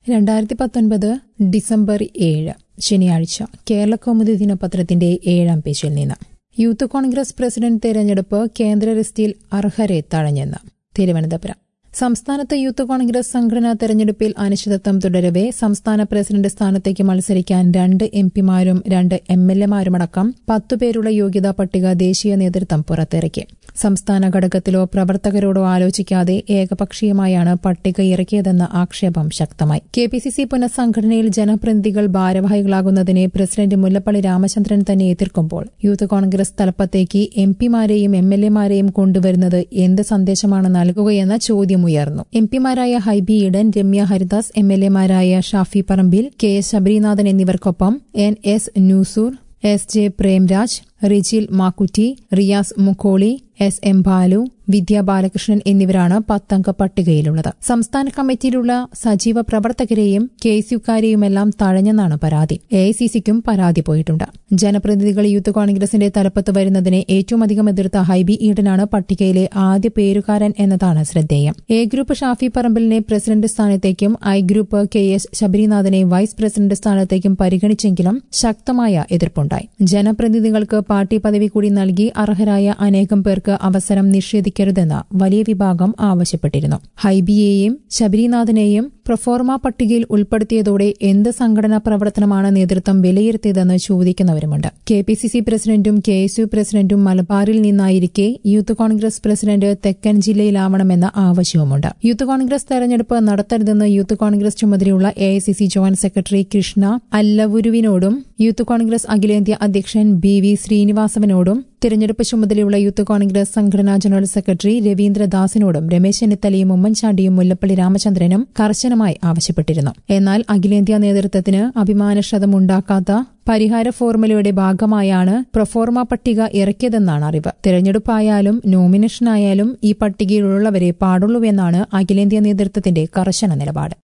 രണ്ടായിരത്തി പത്തൊൻപത് ഡിസംബർ ഏഴ് ശനിയാഴ്ച കേരളകൗമുദി ദിനപത്രത്തിന്റെ ഏഴാം പേജിൽ നിന്ന് യൂത്ത് കോൺഗ്രസ് പ്രസിഡന്റ് തെരഞ്ഞെടുപ്പ് കേന്ദ്ര ലിസ്റ്റിൽ അർഹരെ തഴഞ്ഞെന്ന് തിരുവനന്തപുരം സംസ്ഥാനത്ത് യൂത്ത് കോൺഗ്രസ് സംഘടനാ തെരഞ്ഞെടുപ്പിൽ അനിശ്ചിതത്വം തുടരവെ സംസ്ഥാന പ്രസിഡന്റ് സ്ഥാനത്തേക്ക് മത്സരിക്കാൻ രണ്ട് എം പിമാരും രണ്ട് എം എൽ എമാരുമടക്കം പത്തുപേരുള്ള യോഗ്യതാ പട്ടിക ദേശീയ നേതൃത്വം പുറത്തിറക്കി സംസ്ഥാന ഘടകത്തിലോ പ്രവർത്തകരോടോ ആലോചിക്കാതെ ഏകപക്ഷീയമായാണ് പട്ടിക ഇറക്കിയതെന്ന ആക്ഷേപം ശക്തമായി കെ പി സി സി പുനഃസംഘടനയിൽ ജനപ്രതിനിധികൾ ഭാരവാഹികളാകുന്നതിനെ പ്രസിഡന്റ് മുല്ലപ്പള്ളി രാമചന്ദ്രൻ തന്നെ എതിർക്കുമ്പോൾ യൂത്ത് കോൺഗ്രസ് തലപ്പത്തേക്ക് എം പിമാരെയും എം എൽ എമാരെയും കൊണ്ടുവരുന്നത് എന്ത് സന്ദേശമാണ് നൽകുകയെന്ന ചോദ്യമുയർന്നു എം പിമാരായ ഹൈബി ഈഡൻ രമ്യ ഹരിദാസ് എം എൽ എമാരായ ഷാഫി പറമ്പിൽ കെ എസ് ശബരിനാഥൻ എന്നിവർക്കൊപ്പം N S Nusoor S J Premraj Rijil Makkutty Riyas Mukkoli S M Balu Vidya Balakrishnan എന്നിവരാണ് പത്തംഗ പട്ടികയിലുള്ളത് സംസ്ഥാന കമ്മിറ്റിയിലുള്ള സജീവ പ്രവർത്തകരെയും കെ എസ് യുക്കാരെയുമെല്ലാം തഴഞ്ഞെന്നാണ് പരാതി എ ഐ സി സിക്കും പരാതി പോയിട്ടുണ്ട് ജനപ്രതിനിധികൾ യൂത്ത് കോൺഗ്രസിന്റെ തലപ്പത്ത് വരുന്നതിനെ ഏറ്റവും അധികം എതിർത്ത ഹൈബി ഈഡനാണ് പട്ടികയിലെ ആദ്യ പേരുകാരൻ എന്നതാണ് ശ്രദ്ധേയം എ ഗ്രൂപ്പ് ഷാഫി പറമ്പലിനെ പ്രസിഡന്റ് സ്ഥാനത്തേക്കും ഐ ഗ്രൂപ്പ് കെ എസ് ശബരിനാഥനെ വൈസ് പ്രസിഡന്റ് സ്ഥാനത്തേക്കും പരിഗണിച്ചെങ്കിലും ശക്തമായ എതിർപ്പുണ്ടായി ജനപ്രതിനിധികൾക്ക് പാർട്ടി പദവി കൂടി നൽകി അർഹരായ അനേകം പേർക്ക് അവസരം നിഷേധിക്കരുതെന്ന് വലിയ വിഭാഗം ആവശ്യപ്പെട്ടിരുന്നു ഹൈബിയെയും ശബരിനാഥനെയും പ്രൊഫോർമ പട്ടികയിൽ ഉൾപ്പെടുത്തിയതോടെ എന്ത് സംഘടനാ പ്രവർത്തനമാണ് നേതൃത്വം വിലയിരുത്തിയതെന്ന് ചോദിക്കുന്നവരുമുണ്ട് കെ പി സി സി പ്രസിഡന്റും കെ എസ് യു പ്രസിഡന്റും മലബാറിൽ നിന്നായിരിക്കെ യൂത്ത് കോൺഗ്രസ് പ്രസിഡന്റ് തെക്കൻ ജില്ലയിലാവണമെന്ന ആവശ്യവുമുണ്ട് യൂത്ത് കോൺഗ്രസ് തെരഞ്ഞെടുപ്പ് നടത്തരുതെന്ന് യൂത്ത് കോൺഗ്രസ് ചുമതലയുള്ള A I C C joint secretary Krishna അല്ലവുരുവിനോടും യൂത്ത് കോൺഗ്രസ് അഖിലേന്ത്യാ അധ്യക്ഷൻ ബി വി ശ്രീനിവാസവനോടും തിരഞ്ഞെടുപ്പ് ചുമതലയുള്ള യൂത്ത് കോൺഗ്രസ് സംഘടനാ ജനറൽ സെക്രട്ടറി രവീന്ദ്രദാസിനോടും രമേശ് ചെന്നിത്തലയും ഉമ്മൻചാണ്ടിയും മുല്ലപ്പള്ളി രാമചന്ദ്രനും കർശനമായി ആവശ്യപ്പെട്ടിരുന്നു എന്നാൽ അഖിലേന്ത്യാ നേതൃത്വത്തിന് അഭിമാനക്ഷതമുണ്ടാക്കാത്ത പരിഹാര ഫോർമുലയുടെ ഭാഗമായാണ് പ്രൊഫോർമ പട്ടിക ഇറക്കിയതെന്നാണ് അറിവ് തിരഞ്ഞെടുപ്പായാലും നോമിനേഷനായാലും ഈ പട്ടികയിലുള്ളവരെ പാടുള്ളൂവെന്നാണ് അഖിലേന്ത്യാ നേതൃത്വത്തിന്റെ കർശന നിലപാട്